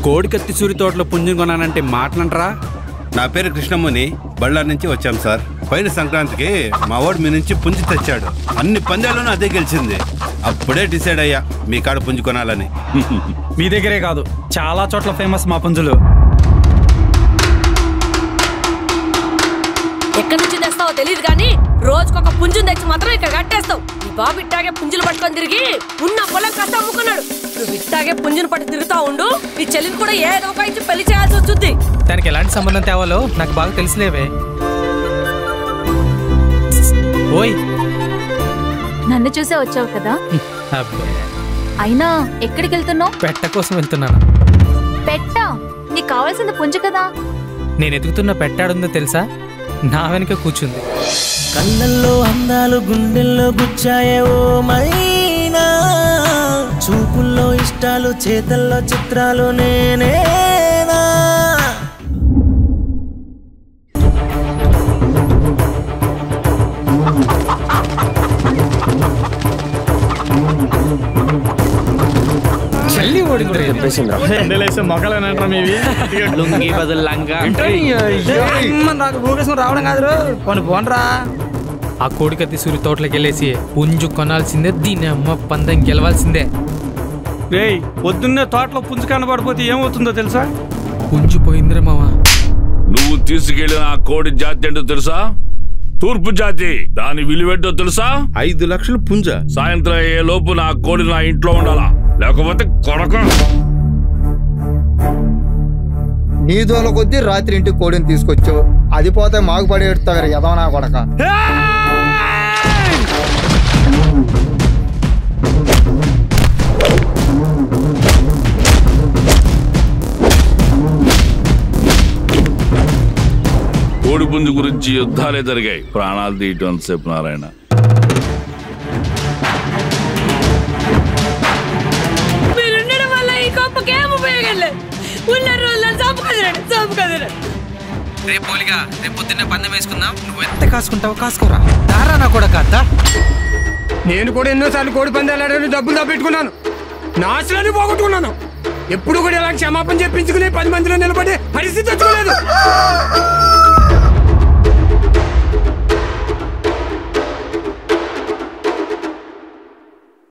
కోడికత్తి సూరి తోటలో పుంజుని కొనానంటే మాటలంటరా నా పేరు కృష్ణముని బళ్ళారి నుంచి వచ్చాం సార్ పైన సంక్రాంతికి మా వాడు మీ నుంచి పుంజి తెచ్చాడు అన్ని పందాల్లోనూ అదే గెలిచింది అప్పుడే డిసైడ్ అయ్యా మీ కాడ పుంజు కొనాలని మీ దగ్గరే కాదు చాలా చోట్ల ఫేమస్ మా పుంజులు ఎక్కడి నుంచి తెస్తావో తెలియదు కానీ రోజుకొక పుంజుని తెచ్చి మాత్రం ఇక్కడ కట్టేస్తావు నీ బాబు ఇట్టాగే పుంజులు పట్టుకొని తిరిగి ఉన్న పొలం కష్ట అమ్ముకున్నాడు నువ్వు ఇట్టాగే పుంజుని పట్టి తిరుగుతా ఉండు నీ చెల్లిని కూడా ఏదో ఒక ఇచ్చి పెళ్లి చేయాల్సి వచ్చింది దానికి ఎలాంటి సంబంధం తేవాలో నాకు బాగా తెలిసిలేవే ఓయ్ నన్ను చూసే వచ్చావు కదా అబ్బే అయినా ఎక్కడికి వెళ్తున్నావు పెట్ట కోసం వెళ్తున్నాను పెట్ట నీకు కావాల్సింది పుంజు కదా నేను ఎదుగుతున్న పెట్టాడుందో తెలుసా నా వెనుక కూర్చుంది కళ్ళల్లో అందాలు గుండెల్లో గుచ్చాయే ఓ మైనా చూపుల్లో ఇష్టాలు చేతల్లో చిత్రాలు నేనేనా చల్లి ఓడింది మొక్కలేనంటారా మీవి లుంగి బదులు లంగా నాకు భూకేశం రావడం కాదు పోను పోనరా ఆ కోడికత్తి సూరి తోటలోకి వెళ్ళేసి పుంజు కొనాల్సిందే దీని అమ్మ పందెం గెలవాల్సిందే రేయ్ పొద్దున్నే తోటలో పుంజు కనబడిపోతే ఏమవుతుందో తెలుసా పుంజు పోయిందిరా మావా నువ్వు తీసుకెళ్లిన ఆ కోడి జాతి ఏంటో తెలుసా తూర్పు జాతి దాని విలువేంటో తెలుసా ఐదు లక్షలు పుంజ సాయంత్రం అయ్యే లోపు నా కోడి నా ఇంట్లో ఉండాలా లేకపోతే కొడక నీ దోల కొద్దీ రాత్రి ఇంటికి కోడిని తీసుకొచ్చావు అది పోతే మాకు పడి ఎడతావు ఎదవనా కొడక కోడి పుంజు గురించి యుద్ధాలే జరిగాయి ప్రాణాలు తీయటం అంతసేపు నారాయణ మీరు ఉండడం వల్ల ఈ గొప్పకి ఏం ఉపయోగం లేదు ఉన్న రోజులను చంపు కదిరాడు చంపు కదిరాడు రేపు పోలిగా రేపు పొద్దున్నే పందెం వేసుకుందాం నువ్వు ఎంత కాసుకుంటావో కాసుకోరా దారా నా కూడా కాదా నేను కూడా ఎన్నోసార్లు కోడి పందాలు ఆడాను డబ్బులు తప్పెట్టుకున్నాను నాశనాన్ని పోగొట్టుకున్నాను ఎప్పుడు కూడా ఇలా క్షమాపణ చెప్పించుకుని పది మందిలో నిలబడే పరిస్థితి వచ్చుకోలేదు